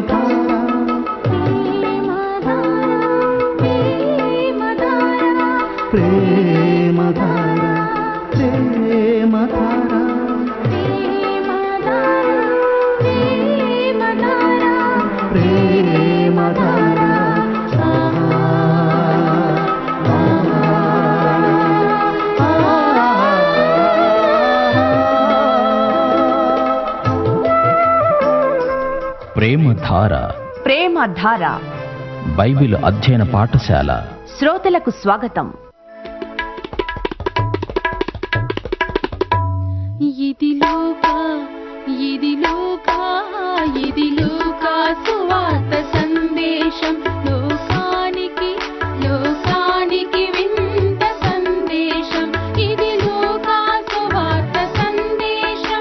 ప్రేమధార ప్రేమధార ప్రేమధార ప్రేమధార ప్రేమధార Bible అధ్యయన పాఠశాల శ్రోతలకు స్వాగతం ఇది లోకా ఇది లోకా ఇది లోకా సువార్త సందేశం లోకానికి లోకానికి వింత సందేశం ఇది లోకా సువార్త సందేశం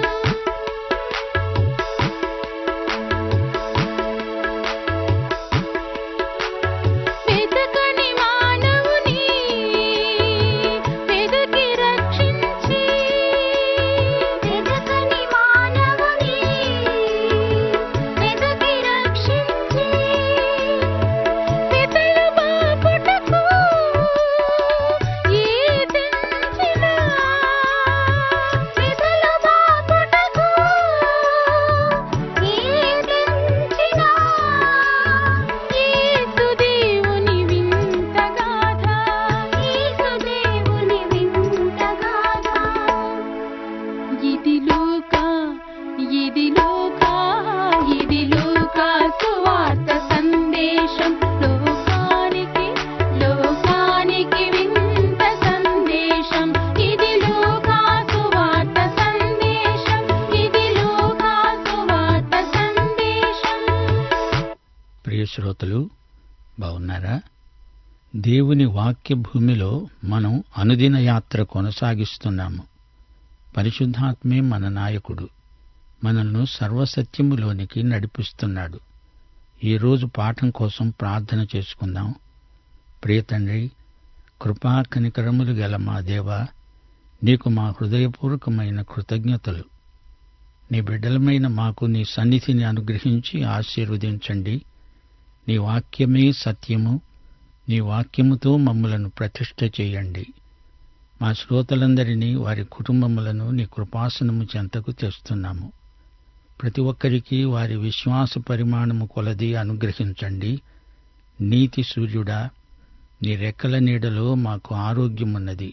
వెతకని మానవుని వెదకి రక్షించి వెతకని మానవుని వెదకి రక్షించి వెతలు బాపుటకు ఏ తెంచిన వెతలు బాపుటకు ఏ తెంచిన యేసు దేవుని వింత గాథ యేసు దేవుని వింత గాథ ఇది లోకా ఇది లోకా ఇది లోకా సువార్త సందేశం లోకానికి లోకానికి వింత సందేశం ఇది లోకా సువార్త సందేశం ఇది లోకా సువార్త సందేశం ప్రియ శ్రోతలు బాగున్నారా దేవుని వాక్య భూమిలో మనం అనుదిన యాత్ర కొనసాగిస్తున్నాము పరిశుద్ధాత్మే మన నాయకుడు మనల్ని సర్వసత్యములోనికి నడిపిస్తున్నాడు ఈరోజు పాఠం కోసం ప్రార్థన చేసుకుందాం ప్రియ తండ్రి కృపా కనికరములు గల మా దేవా నీకు మా హృదయపూర్వకమైన కృతజ్ఞతలు నీ బిడ్డలమైన మాకు నీ సన్నిధిని అనుగ్రహించి ఆశీర్వదించండి నీ వాక్యమే సత్యము నీ వాక్యముతో మమ్మలను ప్రతిష్ఠ చేయండి మా శ్రోతలందరినీ వారి కుటుంబములను నీ కృపాసనము చెంతకు తెస్తున్నాము ప్రతి ఒక్కరికి వారి విశ్వాస పరిమాణము కొలది అనుగ్రహించండి నీతి సూర్యుడా నీ రెక్కల నీడలో మాకు ఆరోగ్యమున్నది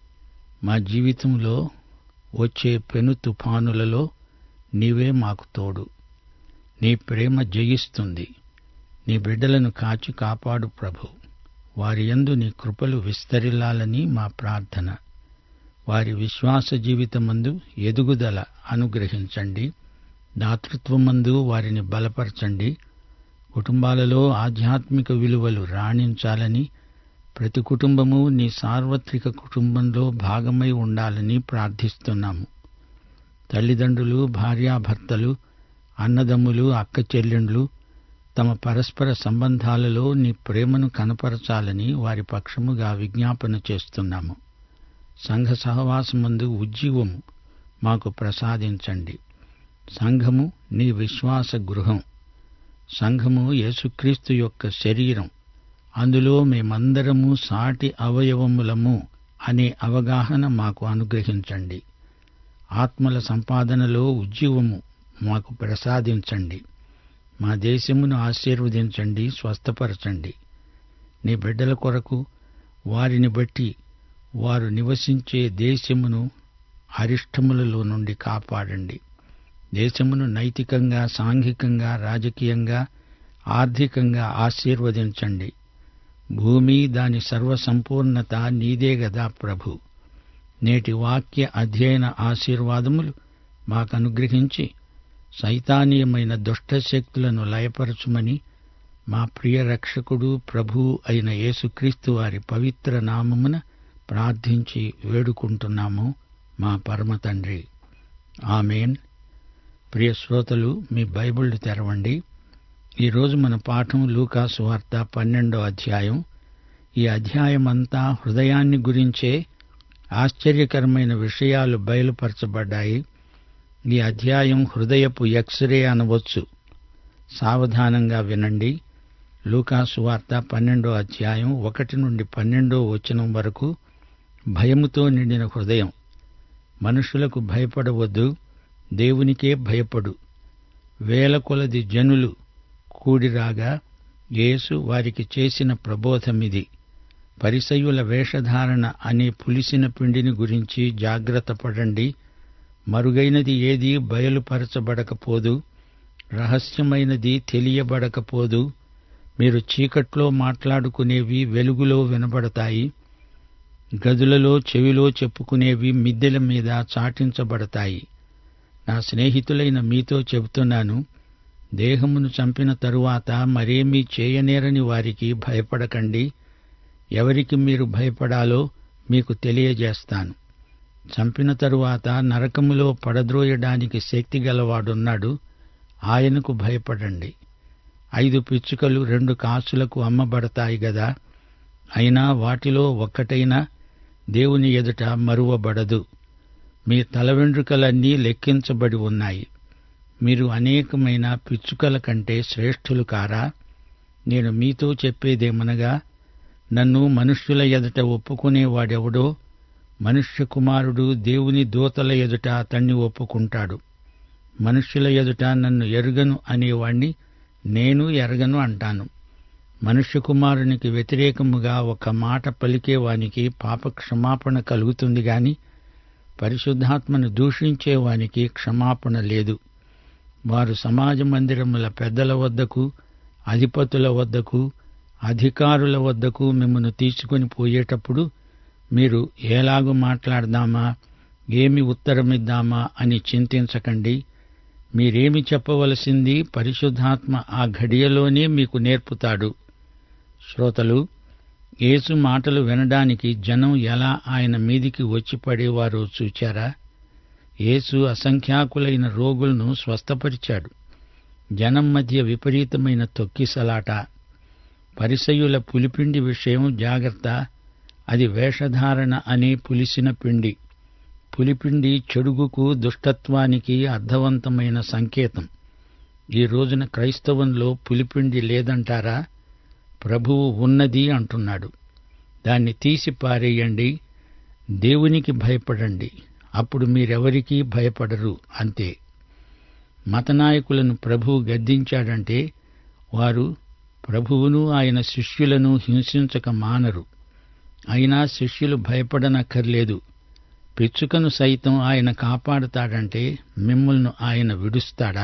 మా జీవితంలో వచ్చే పెను తుఫానులలో నీవే మాకు తోడు నీ ప్రేమ జయిస్తుంది నీ బిడ్డలను కాచి కాపాడు ప్రభు వారి యందు నీ కృపలు విస్తరిల్లాలని మా ప్రార్థన వారి విశ్వాస జీవితమందు ఎదుగుదల అనుగ్రహించండి దాతృత్వమందు వారిని బలపరచండి కుటుంబాలలో ఆధ్యాత్మిక విలువలు రాణించాలని ప్రతి కుటుంబము నీ సార్వత్రిక కుటుంబంలో భాగమై ఉండాలని ప్రార్థిస్తున్నాము తల్లిదండ్రులు భార్యాభర్తలు అన్నదమ్ములు అక్క చెల్లెండ్లు తమ పరస్పర సంబంధాలలో నీ ప్రేమను కనపరచాలని వారి పక్షముగా విజ్ఞాపన చేస్తున్నాము సంఘ సహవాసమందు ఉజ్జీవము మాకు ప్రసాదించండి సంఘము నీ విశ్వాస గృహం సంఘము యేసుక్రీస్తు యొక్క శరీరం అందులో మేమందరము సాటి అవయవములము అనే అవగాహన మాకు అనుగ్రహించండి ఆత్మల సంపాదనలో ఉజ్జీవము మాకు ప్రసాదించండి మా దేశమును ఆశీర్వదించండి స్వస్థపరచండి నీ బిడ్డల కొరకు వారిని బట్టి వారు నివసించే దేశమును అరిష్టములలో నుండి కాపాడండి దేశమును నైతికంగా సాంఘికంగా రాజకీయంగా ఆర్థికంగా ఆశీర్వదించండి భూమి దాని సర్వసంపూర్ణత నీదే గదా ప్రభు నేటి వాక్య అధ్యయన ఆశీర్వాదములు మాకు అనుగ్రహించి సైతానీయమైన దుష్టశక్తులను లయపరచుమని మా ప్రియ రక్షకుడు ప్రభు అయిన యేసుక్రీస్తు వారి పవిత్ర నామమున ప్రార్థించి వేడుకుంటున్నాము మా పరమ తండ్రి ఆమెన్ ప్రియ శ్రోతలు మీ బైబిళ్ళు తెరవండి ఈరోజు మన పాఠం లూకాసు వార్త పన్నెండో అధ్యాయం ఈ అధ్యాయమంతా హృదయాన్ని గురించే ఆశ్చర్యకరమైన విషయాలు బయలుపరచబడ్డాయి ఈ అధ్యాయం హృదయపు ఎక్స్రే అనవచ్చు సావధానంగా వినండి లూకాసు వార్త పన్నెండో అధ్యాయం ఒకటి నుండి పన్నెండో వచనం వరకు భయముతో నిండిన హృదయం మనుషులకు భయపడవద్దు దేవునికే భయపడు వేల కొలది జనులు కూడిరాగా యేసు వారికి చేసిన ప్రబోధమిది పరిసయుల వేషధారణ అనే పులిసిన పిండిని గురించి జాగ్రత్త పడండి మరుగైనది ఏది బయలుపరచబడకపోదు రహస్యమైనది తెలియబడకపోదు మీరు చీకట్లో మాట్లాడుకునేవి వెలుగులో వినబడతాయి గదులలో చెవిలో చెప్పుకునేవి మిద్దెల మీద చాటించబడతాయి నా స్నేహితులైన మీతో చెబుతున్నాను దేహమును చంపిన తరువాత మరేమీ చేయనేరని వారికి భయపడకండి ఎవరికి మీరు భయపడాలో మీకు తెలియజేస్తాను చంపిన తరువాత నరకములో పడద్రోయడానికి శక్తి గలవాడున్నాడు ఆయనకు భయపడండి ఐదు పిచ్చుకలు రెండు కాసులకు అమ్మబడతాయి గదా అయినా వాటిలో ఒక్కటైనా దేవుని ఎదుట మరువబడదు మీ తల వెంట్రుకలన్నీ లెక్కించబడి ఉన్నాయి మీరు అనేకమైన పిచ్చుకల కంటే శ్రేష్ఠులు కారా నేను మీతో చెప్పేదేమనగా నన్ను మనుష్యుల ఎదుట ఒప్పుకునేవాడెవడో మనుష్య కుమారుడు దేవుని దూతల ఎదుట అతన్ని ఒప్పుకుంటాడు మనుష్యుల ఎదుట నన్ను ఎరుగను అనేవాణ్ణి నేను ఎరగను అంటాను మనుష్య కుమారునికి వ్యతిరేకముగా ఒక మాట పలికేవానికి పాప క్షమాపణ కలుగుతుంది గాని పరిశుద్ధాత్మను దూషించేవానికి క్షమాపణ లేదు వారు సమాజ మందిరముల పెద్దల వద్దకు అధిపతుల వద్దకు అధికారుల వద్దకు మిమ్మల్ని తీసుకొని పోయేటప్పుడు మీరు ఏలాగు మాట్లాడదామా ఏమి ఉత్తరమిద్దామా అని చింతించకండి మీరేమి చెప్పవలసింది పరిశుద్ధాత్మ ఆ ఘడియలోనే మీకు నేర్పుతాడు శ్రోతలు యేసు మాటలు వినడానికి జనం ఎలా ఆయన మీదికి వచ్చి పడేవారో చూచారా యేసు అసంఖ్యాకులైన రోగులను స్వస్థపరిచాడు జనం మధ్య విపరీతమైన తొక్కిసలాట పరిసయుల పులిపిండి విషయం జాగ్రత్త అది వేషధారణ అనే పులిసిన పిండి పులిపిండి చెడుగుకు దుష్టత్వానికి అర్థవంతమైన సంకేతం ఈ రోజున క్రైస్తవంలో పులిపిండి లేదంటారా ప్రభువు ఉన్నది అంటున్నాడు దాన్ని తీసి పారేయండి దేవునికి భయపడండి అప్పుడు మీరెవరికీ భయపడరు అంతే మతనాయకులను ప్రభువు గద్దించాడంటే వారు ప్రభువును ఆయన శిష్యులను హింసించక మానరు అయినా శిష్యులు భయపడనక్కర్లేదు పిచ్చుకను సైతం ఆయన కాపాడుతాడంటే మిమ్మల్ని ఆయన విడుస్తాడా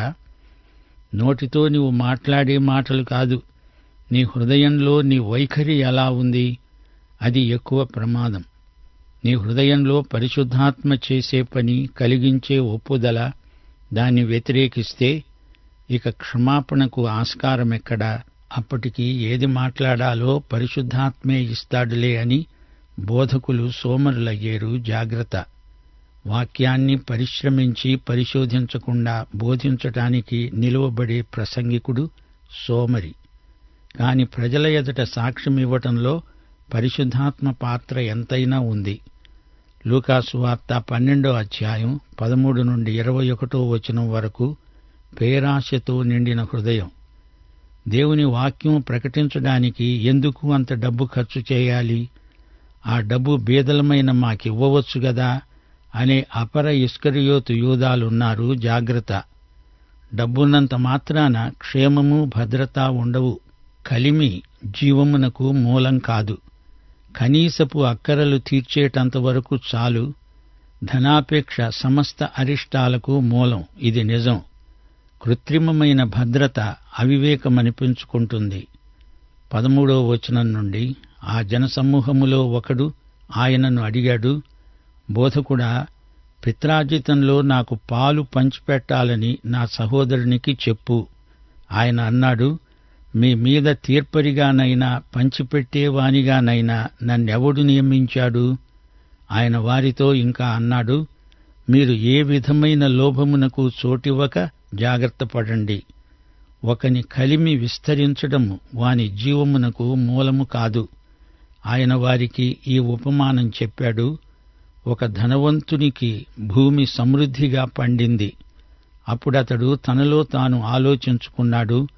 నోటితో నీవు మాట్లాడే మాటలు కాదు నీ హృదయంలో నీ వైఖరి ఎలా ఉంది అది ఎక్కువ ప్రమాదం నీ హృదయంలో పరిశుద్ధాత్మ చేసే పని కలిగించే ఒప్పుదల దాన్ని వ్యతిరేకిస్తే ఇక క్షమాపణకు ఆస్కారమెక్కడా అప్పటికి ఏది మాట్లాడాలో పరిశుద్ధాత్మే ఇస్తాడులే అని బోధకులు సోమరులయ్యేరు జాగ్రత్త వాక్యాన్ని పరిశ్రమించి పరిశోధించకుండా బోధించటానికి నిలువబడే ప్రసంగికుడు సోమరి కాని ప్రజల ఎదుట సాక్ష్యమివ్వటంలో పరిశుద్ధాత్మ పాత్ర ఎంతైనా ఉంది లూకాసు వార్త పన్నెండో అధ్యాయం పదమూడు నుండి ఇరవై ఒకటో వచనం వరకు పేరాశతో నిండిన హృదయం దేవుని వాక్యం ప్రకటించడానికి ఎందుకు అంత డబ్బు ఖర్చు చేయాలి ఆ డబ్బు బీదలమైన మాకివ్వవచ్చు గదా అనే అపర ఇస్కరియోతు యూదాలున్నారు జాగ్రత్త డబ్బున్నంత మాత్రాన క్షేమము భద్రత ఉండవు కలిమి జీవమునకు మూలం కాదు కనీసపు అక్కరలు తీర్చేటంత వరకు చాలు ధనాపేక్ష సమస్త అరిష్టాలకు మూలం ఇది నిజం కృత్రిమమైన భద్రత అవివేకమనిపించుకుంటుంది పదమూడో వచనం నుండి ఆ జనసమూహములో ఒకడు ఆయనను అడిగాడు బోధకుడా పిత్రార్జితంలో నాకు పాలు పంచిపెట్టాలని నా సహోదరునికి చెప్పు ఆయన అన్నాడు మీ మీద తీర్పరిగానైనా పంచిపెట్టేవానిగానైనా నన్నెవడు నియమించాడు ఆయన వారితో ఇంకా అన్నాడు మీరు ఏ విధమైన లోభమునకు చోటివ్వక జాగ్రత్త పడండి ఒకని కలిమి విస్తరించడము వాని జీవమునకు మూలము కాదు ఆయన వారికి ఈ ఉపమానం చెప్పాడు ఒక ధనవంతునికి భూమి సమృద్ధిగా పండింది అప్పుడతడు తనలో తాను ఆలోచించుకున్నాడు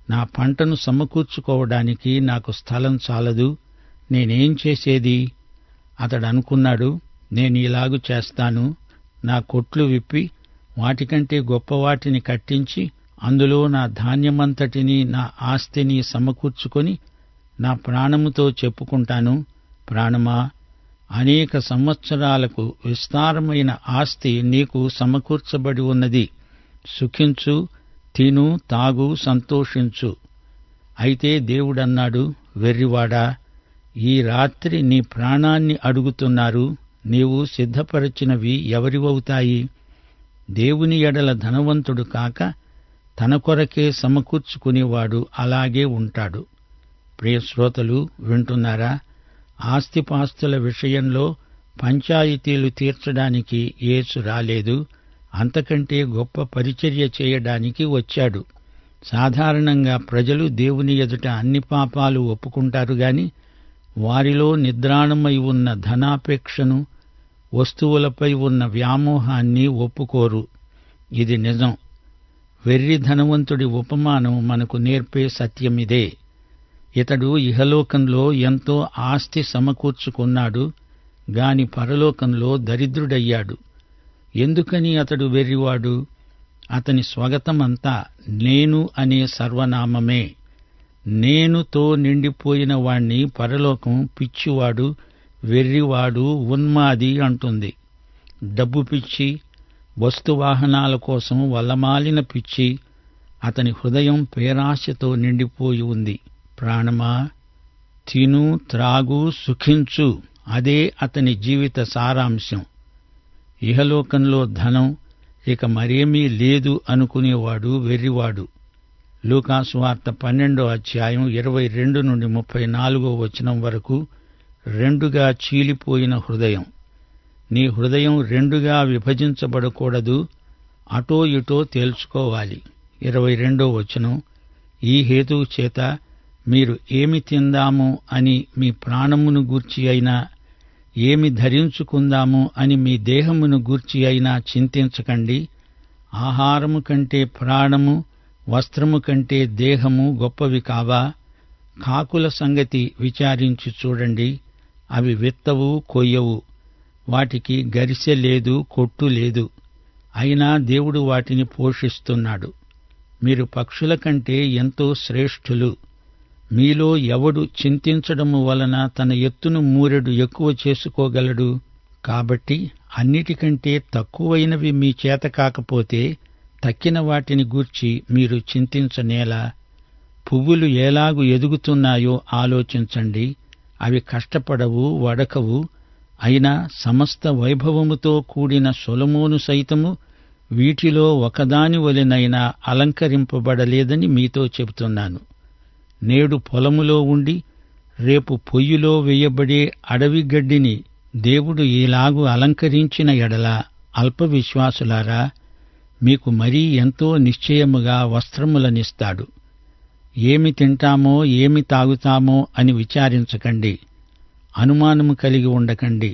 నా పంటను సమకూర్చుకోవడానికి నాకు స్థలం చాలదు నేనేం చేసేది అతడు అనుకున్నాడు నేను ఇలాగు చేస్తాను నా కొట్లు విప్పి వాటికంటే గొప్ప వాటిని కట్టించి అందులో నా ధాన్యమంతటిని నా ఆస్తిని సమకూర్చుకొని నా ప్రాణముతో చెప్పుకుంటాను ప్రాణమా అనేక సంవత్సరాలకు విస్తారమైన ఆస్తి నీకు సమకూర్చబడి ఉన్నది సుఖించు తిను తాగు సంతోషించు అయితే దేవుడన్నాడు వెర్రివాడా ఈ రాత్రి నీ ప్రాణాన్ని అడుగుతున్నారు నీవు సిద్ధపరచినవి ఎవరివవుతాయి దేవుని ఎడల ధనవంతుడు కాక తన కొరకే సమకూర్చుకునేవాడు అలాగే ఉంటాడు ప్రియ శ్రోతలు వింటున్నారా ఆస్తిపాస్తుల విషయంలో పంచాయితీలు తీర్చడానికి యేసు రాలేదు అంతకంటే గొప్ప పరిచర్య చేయడానికి వచ్చాడు సాధారణంగా ప్రజలు దేవుని ఎదుట అన్ని పాపాలు ఒప్పుకుంటారు గాని వారిలో నిద్రాణమై ఉన్న ధనాపేక్షను వస్తువులపై ఉన్న వ్యామోహాన్ని ఒప్పుకోరు ఇది నిజం వెర్రి ధనవంతుడి ఉపమానం మనకు నేర్పే సత్యమిదే ఇతడు ఇహలోకంలో ఎంతో ఆస్తి సమకూర్చుకున్నాడు గాని పరలోకంలో దరిద్రుడయ్యాడు ఎందుకని అతడు వెర్రివాడు అతని స్వగతమంతా నేను అనే సర్వనామమే నేనుతో నిండిపోయిన వాణ్ణి పరలోకం పిచ్చివాడు వెర్రివాడు ఉన్మాది అంటుంది డబ్బు పిచ్చి వస్తువాహనాల కోసం వల్లమాలిన పిచ్చి అతని హృదయం పేరాశతో నిండిపోయి ఉంది ప్రాణమా తిను త్రాగు సుఖించు అదే అతని జీవిత సారాంశం ఇహలోకంలో ధనం ఇక మరేమీ లేదు అనుకునేవాడు వెర్రివాడు లూకాసు వార్త పన్నెండో అధ్యాయం ఇరవై రెండు నుండి ముప్పై నాలుగో వచనం వరకు రెండుగా చీలిపోయిన హృదయం నీ హృదయం రెండుగా విభజించబడకూడదు అటో ఇటో తేల్చుకోవాలి ఇరవై రెండో వచనం ఈ హేతువు చేత మీరు ఏమి తిందాము అని మీ ప్రాణమును గూర్చి అయినా ఏమి ధరించుకుందాము అని మీ దేహమును గూర్చి అయినా చింతించకండి ఆహారము కంటే ప్రాణము వస్త్రము కంటే దేహము గొప్పవి కావా కాకుల సంగతి విచారించి చూడండి అవి విత్తవు కొయ్యవు వాటికి గరిసె లేదు కొట్టు లేదు అయినా దేవుడు వాటిని పోషిస్తున్నాడు మీరు పక్షుల కంటే ఎంతో శ్రేష్ఠులు మీలో ఎవడు చింతించడము వలన తన ఎత్తును మూరెడు ఎక్కువ చేసుకోగలడు కాబట్టి అన్నిటికంటే తక్కువైనవి మీ చేత కాకపోతే తక్కిన వాటిని గూర్చి మీరు చింతించనేలా పువ్వులు ఎలాగు ఎదుగుతున్నాయో ఆలోచించండి అవి కష్టపడవు వడకవు అయినా సమస్త వైభవముతో కూడిన సొలమోను సైతము వీటిలో ఒకదాని వలెనైనా అలంకరింపబడలేదని మీతో చెబుతున్నాను నేడు పొలములో ఉండి రేపు పొయ్యిలో వేయబడే అడవి గడ్డిని దేవుడు ఈలాగు అలంకరించిన ఎడల అల్ప విశ్వాసులారా మీకు మరీ ఎంతో నిశ్చయముగా వస్త్రములనిస్తాడు ఏమి తింటామో ఏమి తాగుతామో అని విచారించకండి అనుమానము కలిగి ఉండకండి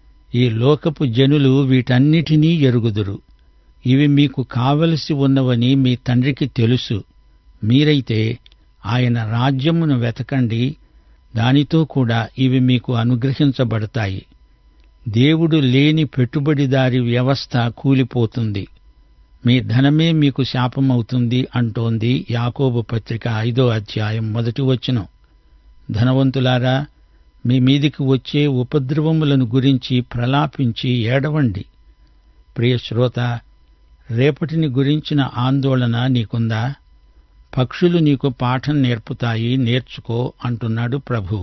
ఈ లోకపు జనులు వీటన్నిటినీ ఎరుగుదురు ఇవి మీకు కావలసి ఉన్నవని మీ తండ్రికి తెలుసు మీరైతే ఆయన రాజ్యమును వెతకండి దానితో కూడా ఇవి మీకు అనుగ్రహించబడతాయి దేవుడు లేని పెట్టుబడిదారి వ్యవస్థ కూలిపోతుంది మీ ధనమే మీకు శాపమవుతుంది అంటోంది యాకోబు పత్రిక ఐదో అధ్యాయం మొదటి వచనం ధనవంతులారా మీ మీదికి వచ్చే ఉపద్రవములను గురించి ప్రలాపించి ఏడవండి ప్రియ శ్రోత రేపటిని గురించిన ఆందోళన నీకుందా పక్షులు నీకు పాఠం నేర్పుతాయి నేర్చుకో అంటున్నాడు ప్రభువు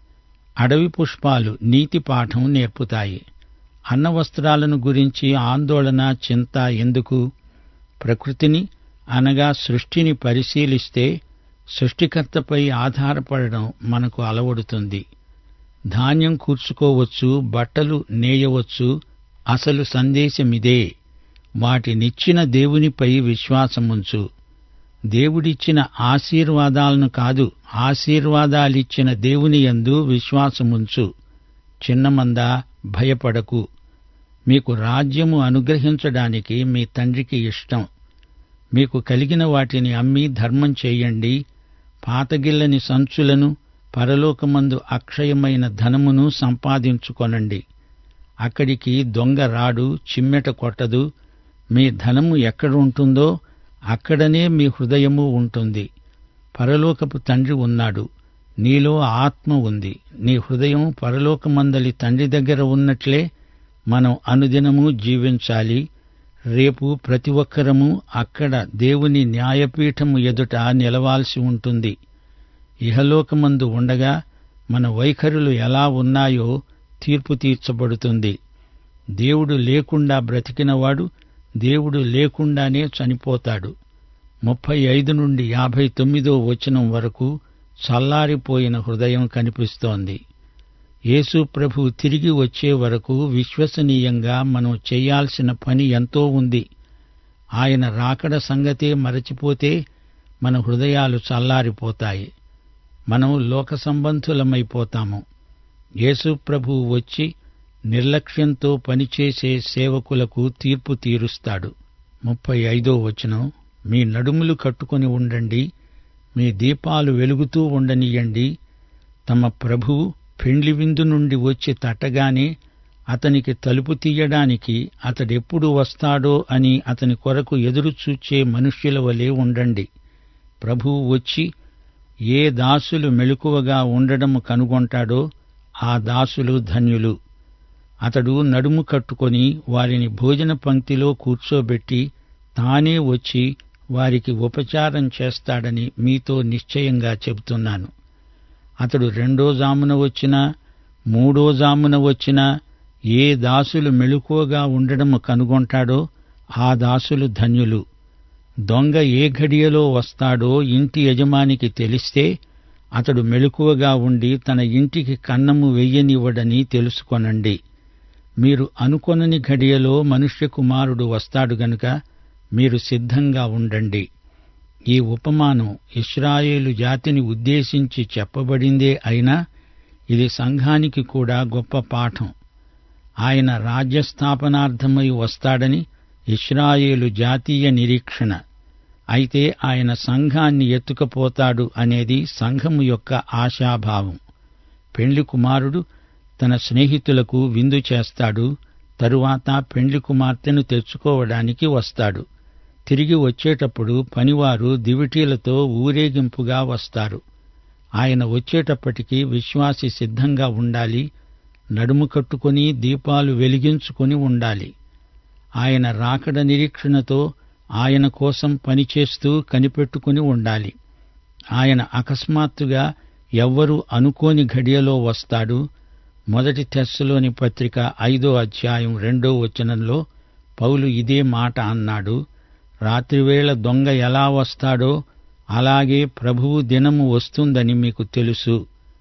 అడవి పుష్పాలు నీతి పాఠం నేర్పుతాయి అన్న వస్త్రాలను గురించి ఆందోళన చింత ఎందుకు ప్రకృతిని అనగా సృష్టిని పరిశీలిస్తే సృష్టికర్తపై ఆధారపడడం మనకు అలవడుతుంది ధాన్యం కూర్చుకోవచ్చు బట్టలు నేయవచ్చు అసలు సందేశమిదే వాటినిచ్చిన దేవునిపై విశ్వాసముంచు దేవుడిచ్చిన ఆశీర్వాదాలను కాదు ఆశీర్వాదాలిచ్చిన దేవుని యందు విశ్వాసముంచు చిన్నమంద భయపడకు మీకు రాజ్యము అనుగ్రహించడానికి మీ తండ్రికి ఇష్టం మీకు కలిగిన వాటిని అమ్మి ధర్మం చేయండి పాతగిల్లని సంచులను పరలోకమందు అక్షయమైన ధనమును సంపాదించుకొనండి అక్కడికి దొంగ రాడు చిమ్మెట కొట్టదు మీ ధనము ఎక్కడుంటుందో అక్కడనే మీ హృదయము ఉంటుంది పరలోకపు తండ్రి ఉన్నాడు నీలో ఆత్మ ఉంది నీ హృదయం పరలోకమందలి తండ్రి దగ్గర ఉన్నట్లే మనం అనుదినము జీవించాలి రేపు ప్రతి ఒక్కరము అక్కడ దేవుని న్యాయపీఠము ఎదుట నిలవాల్సి ఉంటుంది ఇహలోకమందు ఉండగా మన వైఖరులు ఎలా ఉన్నాయో తీర్పు తీర్చబడుతుంది దేవుడు లేకుండా బ్రతికినవాడు దేవుడు లేకుండానే చనిపోతాడు ముప్పై ఐదు నుండి యాభై తొమ్మిదో వచనం వరకు చల్లారిపోయిన హృదయం కనిపిస్తోంది యేసు ప్రభు తిరిగి వచ్చే వరకు విశ్వసనీయంగా మనం చేయాల్సిన పని ఎంతో ఉంది ఆయన రాకడ సంగతే మరచిపోతే మన హృదయాలు చల్లారిపోతాయి మనం లోక సంబంధులమైపోతాము యేసు ప్రభు వచ్చి నిర్లక్ష్యంతో పనిచేసే సేవకులకు తీర్పు తీరుస్తాడు ముప్పై ఐదో వచనం మీ నడుములు కట్టుకొని ఉండండి మీ దీపాలు వెలుగుతూ ఉండనియండి తమ ప్రభువు పెండ్లి విందు నుండి వచ్చి తట్టగానే అతనికి తలుపు తీయడానికి అతడెప్పుడు వస్తాడో అని అతని కొరకు ఎదురు చూచే మనుష్యుల వలె ఉండండి ప్రభువు వచ్చి ఏ దాసులు మెలకువగా ఉండడము కనుగొంటాడో ఆ దాసులు ధన్యులు అతడు నడుము కట్టుకొని వారిని భోజన పంక్తిలో కూర్చోబెట్టి తానే వచ్చి వారికి ఉపచారం చేస్తాడని మీతో నిశ్చయంగా చెబుతున్నాను అతడు రెండో జామున వచ్చినా మూడో జామున వచ్చినా ఏ దాసులు మెలకువగా ఉండడము కనుగొంటాడో ఆ దాసులు ధన్యులు దొంగ ఏ ఘడియలో వస్తాడో ఇంటి యజమానికి తెలిస్తే అతడు మెలకువగా ఉండి తన ఇంటికి కన్నము వెయ్యనివ్వడని తెలుసుకొనండి మీరు అనుకొనని ఘడియలో మనుష్య కుమారుడు వస్తాడు గనుక మీరు సిద్ధంగా ఉండండి ఈ ఉపమానం ఇస్రాయేలు జాతిని ఉద్దేశించి చెప్పబడిందే అయినా ఇది సంఘానికి కూడా గొప్ప పాఠం ఆయన రాజ్యస్థాపనార్థమై వస్తాడని ఇస్రాయేలు జాతీయ నిరీక్షణ అయితే ఆయన సంఘాన్ని ఎత్తుకపోతాడు అనేది సంఘము యొక్క ఆశాభావం పెండ్లి కుమారుడు తన స్నేహితులకు విందు చేస్తాడు తరువాత పెండ్లి కుమార్తెను తెచ్చుకోవడానికి వస్తాడు తిరిగి వచ్చేటప్పుడు పనివారు దివిటీలతో ఊరేగింపుగా వస్తారు ఆయన వచ్చేటప్పటికి విశ్వాసి సిద్ధంగా ఉండాలి నడుము కట్టుకుని దీపాలు వెలిగించుకుని ఉండాలి ఆయన రాకడ నిరీక్షణతో ఆయన కోసం పనిచేస్తూ కనిపెట్టుకుని ఉండాలి ఆయన అకస్మాత్తుగా ఎవ్వరూ అనుకోని ఘడియలో వస్తాడు మొదటి తెస్సులోని పత్రిక ఐదో అధ్యాయం రెండో వచనంలో పౌలు ఇదే మాట అన్నాడు రాత్రివేళ దొంగ ఎలా వస్తాడో అలాగే ప్రభువు దినము వస్తుందని మీకు తెలుసు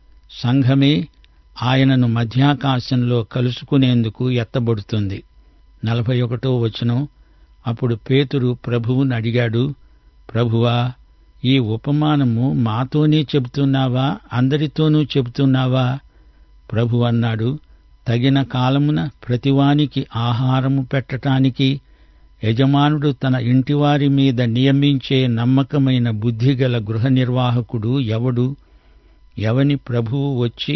సంఘమే ఆయనను మధ్యాకాశంలో కలుసుకునేందుకు ఎత్తబడుతుంది నలభై ఒకటో వచనం అప్పుడు పేతురు ప్రభువుని అడిగాడు ప్రభువా ఈ ఉపమానము మాతోనే చెబుతున్నావా అందరితోనూ చెబుతున్నావా ప్రభు అన్నాడు తగిన కాలమున ప్రతివానికి ఆహారము పెట్టటానికి యజమానుడు తన ఇంటివారి మీద నియమించే నమ్మకమైన బుద్ధిగల గృహ నిర్వాహకుడు ఎవడు ఎవని ప్రభువు వచ్చి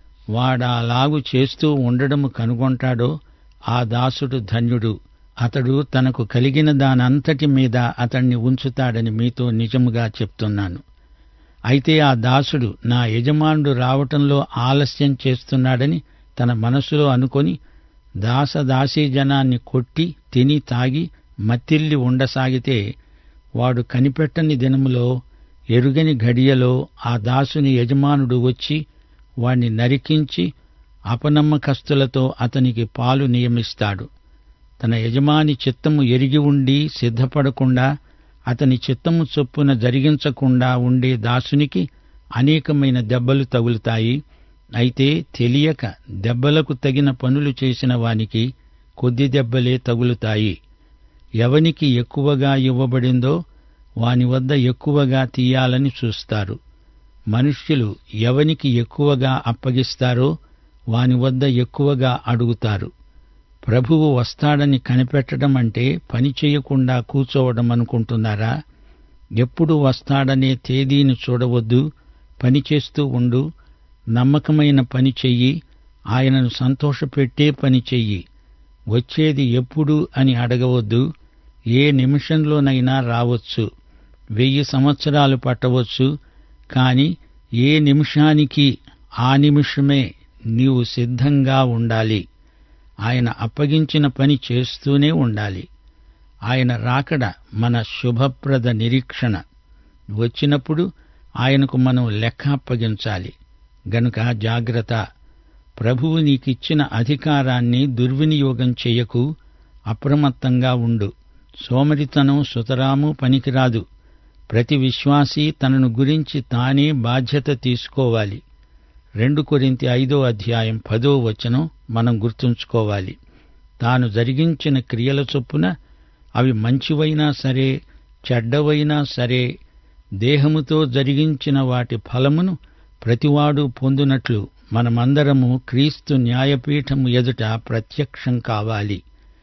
వాడాలాగు చేస్తూ ఉండడము కనుగొంటాడో ఆ దాసుడు ధన్యుడు అతడు తనకు కలిగిన దానంతటి మీద అతణ్ణి ఉంచుతాడని మీతో నిజముగా చెప్తున్నాను అయితే ఆ దాసుడు నా యజమానుడు రావటంలో ఆలస్యం చేస్తున్నాడని తన మనసులో అనుకొని దాసదాసీ జనాన్ని కొట్టి తిని తాగి మత్తిల్లి ఉండసాగితే వాడు కనిపెట్టని దినములో ఎరుగని ఘడియలో ఆ దాసుని యజమానుడు వచ్చి వాణ్ణి నరికించి అపనమ్మకస్తులతో అతనికి పాలు నియమిస్తాడు తన యజమాని చిత్తము ఎరిగి ఉండి సిద్ధపడకుండా అతని చిత్తము చొప్పున జరిగించకుండా ఉండే దాసునికి అనేకమైన దెబ్బలు తగులుతాయి అయితే తెలియక దెబ్బలకు తగిన పనులు చేసిన వానికి కొద్ది దెబ్బలే తగులుతాయి ఎవనికి ఎక్కువగా ఇవ్వబడిందో వాని వద్ద ఎక్కువగా తీయాలని చూస్తారు మనుష్యులు ఎవనికి ఎక్కువగా అప్పగిస్తారో వాని వద్ద ఎక్కువగా అడుగుతారు ప్రభువు వస్తాడని కనిపెట్టడం అంటే పని చేయకుండా కూర్చోవడం అనుకుంటున్నారా ఎప్పుడు వస్తాడనే తేదీని చూడవద్దు పని చేస్తూ ఉండు నమ్మకమైన పని చెయ్యి ఆయనను సంతోషపెట్టే పని చెయ్యి వచ్చేది ఎప్పుడు అని అడగవద్దు ఏ నిమిషంలోనైనా రావచ్చు వెయ్యి సంవత్సరాలు పట్టవచ్చు కాని ఏ నిమిషానికి ఆ నిమిషమే నీవు సిద్ధంగా ఉండాలి ఆయన అప్పగించిన పని చేస్తూనే ఉండాలి ఆయన రాకడ మన శుభప్రద నిరీక్షణ వచ్చినప్పుడు ఆయనకు మనం లెక్క అప్పగించాలి గనుక జాగ్రత్త ప్రభువు నీకిచ్చిన అధికారాన్ని దుర్వినియోగం చెయ్యకు అప్రమత్తంగా ఉండు సోమరితనం సుతరాము పనికిరాదు ప్రతి విశ్వాసీ తనను గురించి తానే బాధ్యత తీసుకోవాలి రెండు కొరింతి ఐదో అధ్యాయం పదో వచనం మనం గుర్తుంచుకోవాలి తాను జరిగించిన క్రియల చొప్పున అవి మంచివైనా సరే చెడ్డవైనా సరే దేహముతో జరిగించిన వాటి ఫలమును ప్రతివాడు పొందునట్లు మనమందరము క్రీస్తు న్యాయపీఠము ఎదుట ప్రత్యక్షం కావాలి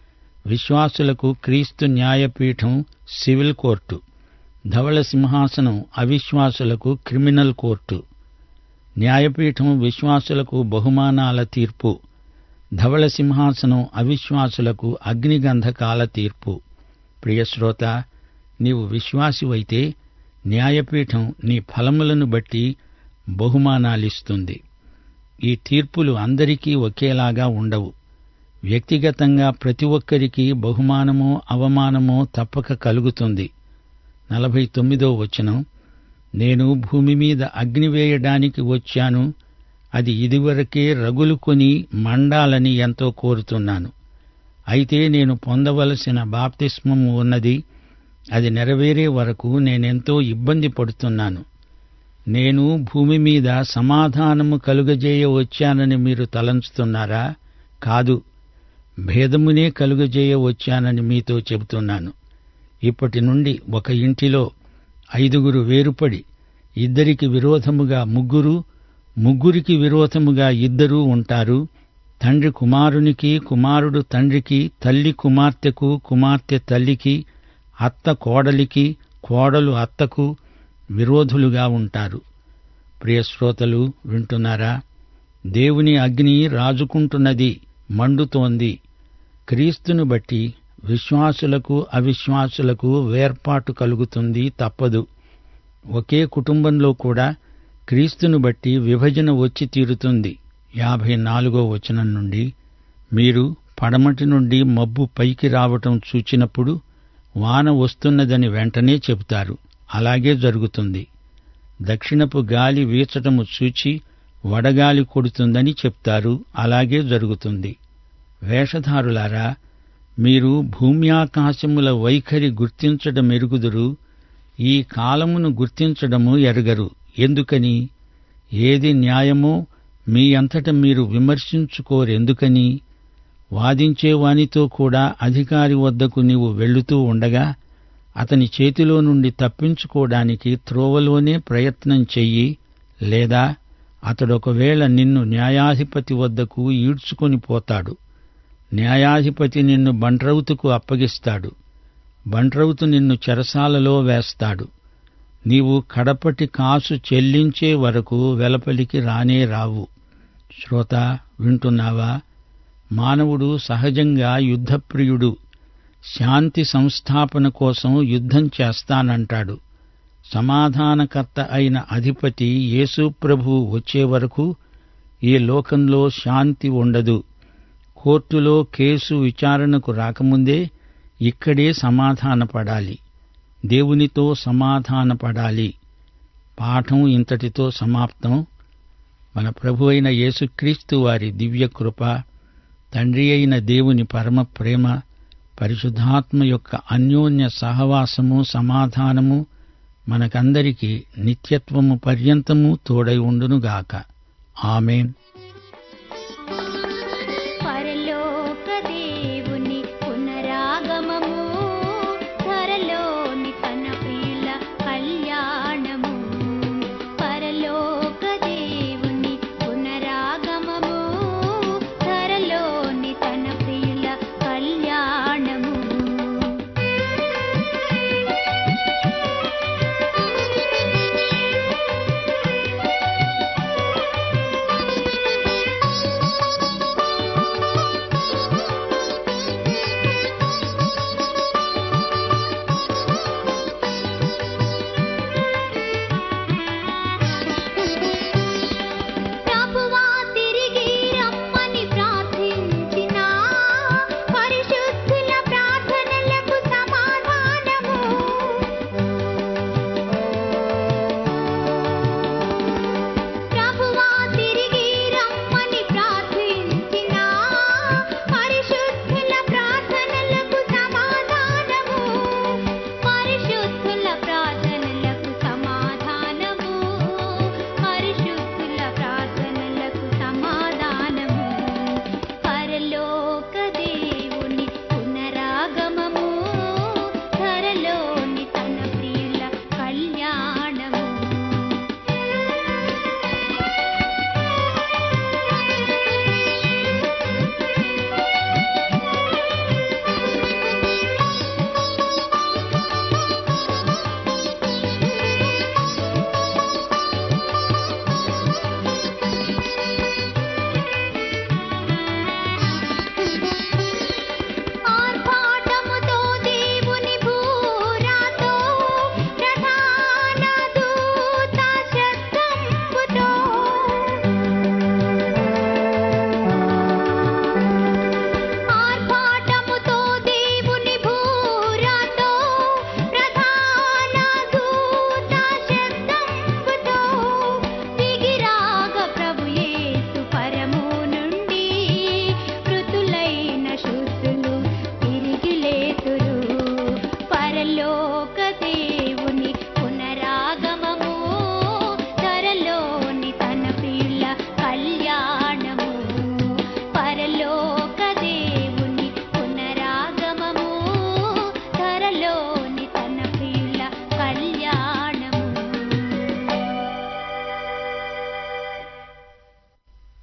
విశ్వాసులకు క్రీస్తు న్యాయపీఠం సివిల్ కోర్టు ధవళ సింహాసనం అవిశ్వాసులకు క్రిమినల్ కోర్టు న్యాయపీఠం విశ్వాసులకు బహుమానాల తీర్పు ధవళ సింహాసనం అవిశ్వాసులకు అగ్నిగంధకాల తీర్పు ప్రియశ్రోత నీవు విశ్వాసివైతే న్యాయపీఠం నీ ఫలములను బట్టి బహుమానాలిస్తుంది ఈ తీర్పులు అందరికీ ఒకేలాగా ఉండవు వ్యక్తిగతంగా ప్రతి ఒక్కరికి బహుమానమో అవమానమో తప్పక కలుగుతుంది నలభై తొమ్మిదో వచనం నేను భూమి మీద అగ్ని వేయడానికి వచ్చాను అది ఇదివరకే రగులుకొని మండాలని ఎంతో కోరుతున్నాను అయితే నేను పొందవలసిన బాప్తిస్మము ఉన్నది అది నెరవేరే వరకు నేనెంతో ఇబ్బంది పడుతున్నాను నేను భూమి మీద సమాధానము కలుగజేయ వచ్చానని మీరు తలంచుతున్నారా కాదు భేదమునే కలుగజేయ వచ్చానని మీతో చెబుతున్నాను ఇప్పటి నుండి ఒక ఇంటిలో ఐదుగురు వేరుపడి ఇద్దరికి విరోధముగా ముగ్గురు ముగ్గురికి విరోధముగా ఇద్దరూ ఉంటారు తండ్రి కుమారునికి కుమారుడు తండ్రికి తల్లి కుమార్తెకు కుమార్తె తల్లికి అత్త కోడలికి కోడలు అత్తకు విరోధులుగా ఉంటారు ప్రియశ్రోతలు వింటున్నారా దేవుని అగ్ని రాజుకుంటున్నది మండుతోంది క్రీస్తును బట్టి విశ్వాసులకు అవిశ్వాసులకు వేర్పాటు కలుగుతుంది తప్పదు ఒకే కుటుంబంలో కూడా క్రీస్తును బట్టి విభజన వచ్చి తీరుతుంది యాభై నాలుగో వచనం నుండి మీరు పడమటి నుండి మబ్బు పైకి రావటం చూచినప్పుడు వాన వస్తున్నదని వెంటనే చెబుతారు అలాగే జరుగుతుంది దక్షిణపు గాలి వీచటము చూచి వడగాలి కొడుతుందని చెప్తారు అలాగే జరుగుతుంది వేషధారులారా మీరు భూమ్యాకాశముల వైఖరి గుర్తించడం ఎరుగుదురు ఈ కాలమును గుర్తించడము ఎరగరు ఎందుకని ఏది న్యాయమో మీ అంతట మీరు విమర్శించుకోరెందుకని వాదించేవానితో కూడా అధికారి వద్దకు నీవు వెళుతూ ఉండగా అతని చేతిలో నుండి తప్పించుకోవడానికి త్రోవలోనే ప్రయత్నం చెయ్యి లేదా అతడొకవేళ నిన్ను న్యాయాధిపతి వద్దకు ఈడ్చుకొని పోతాడు న్యాయాధిపతి నిన్ను బంట్రౌతుకు అప్పగిస్తాడు బంట్రౌతు నిన్ను చెరసాలలో వేస్తాడు నీవు కడపటి కాసు చెల్లించే వరకు వెలపలికి రానే రావు శ్రోత వింటున్నావా మానవుడు సహజంగా యుద్ధప్రియుడు శాంతి సంస్థాపన కోసం యుద్ధం చేస్తానంటాడు సమాధానకర్త అయిన అధిపతి యేసు ప్రభువు వచ్చే వరకు ఈ లోకంలో శాంతి ఉండదు కోర్టులో కేసు విచారణకు రాకముందే ఇక్కడే సమాధానపడాలి దేవునితో సమాధానపడాలి పాఠం ఇంతటితో సమాప్తం మన ప్రభు అయిన యేసుక్రీస్తు వారి దివ్య కృప తండ్రి అయిన దేవుని పరమ ప్రేమ పరిశుద్ధాత్మ యొక్క అన్యోన్య సహవాసము సమాధానము మనకందరికీ నిత్యత్వము పర్యంతము తోడై ఉండునుగాక ఆమెన్ పరలోక దేవుని పునరాగమము ధరలోని తన ప్రియుల కళ్యాణము పరలోక దేవుని పునరాగమము ధరలోని తన ప్రియుల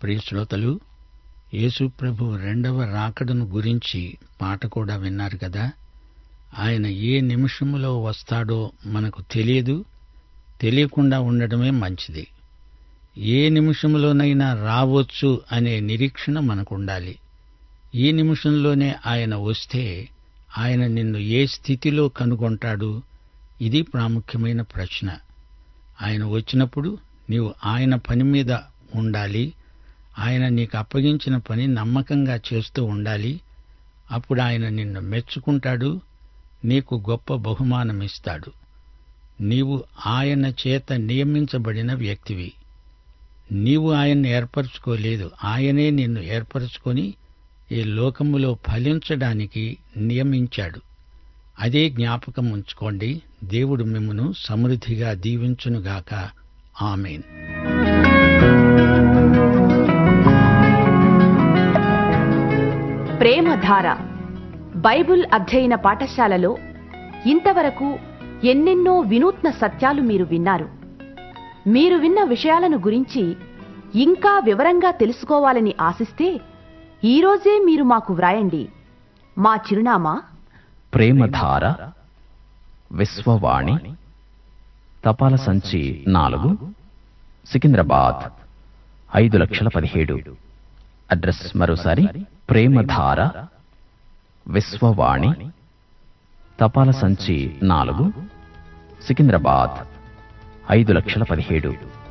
ప్రియ శ్రోతలు యేసు ప్రభు రెండవ రాకడను గురించి పాట కూడా విన్నారు కదా ఆయన ఏ నిమిషములో వస్తాడో మనకు తెలియదు తెలియకుండా ఉండడమే మంచిది ఏ నిమిషంలోనైనా రావచ్చు అనే నిరీక్షణ మనకుండాలి ఈ నిమిషంలోనే ఆయన వస్తే ఆయన నిన్ను ఏ స్థితిలో కనుగొంటాడు ఇది ప్రాముఖ్యమైన ప్రశ్న ఆయన వచ్చినప్పుడు నీవు ఆయన పని మీద ఉండాలి ఆయన నీకు అప్పగించిన పని నమ్మకంగా చేస్తూ ఉండాలి అప్పుడు ఆయన నిన్ను మెచ్చుకుంటాడు నీకు గొప్ప బహుమానమిస్తాడు నీవు ఆయన చేత నియమించబడిన వ్యక్తివి నీవు ఆయన్ని ఏర్పరచుకోలేదు ఆయనే నిన్ను ఏర్పరచుకొని ఈ లోకములో ఫలించడానికి నియమించాడు అదే జ్ఞాపకం ఉంచుకోండి దేవుడు మిమ్మను సమృద్ధిగా దీవించునుగాక ఆమెన్ ప్రేమధార బైబుల్ అధ్యయన పాఠశాలలో ఇంతవరకు ఎన్నెన్నో వినూత్న సత్యాలు మీరు విన్నారు మీరు విన్న విషయాలను గురించి ఇంకా వివరంగా తెలుసుకోవాలని ఆశిస్తే ఈరోజే మీరు మాకు వ్రాయండి మా చిరునామా ప్రేమధార విశ్వవాణి తపాల సంచి నాలుగు సికింద్రాబాద్ ఐదు లక్షల పదిహేడు అడ్రస్ మరోసారి ప్రేమధార విశ్వవాణి తపాల సంచి నాలుగు సికింద్రాబాద్ ఐదు లక్షల పదిహేడు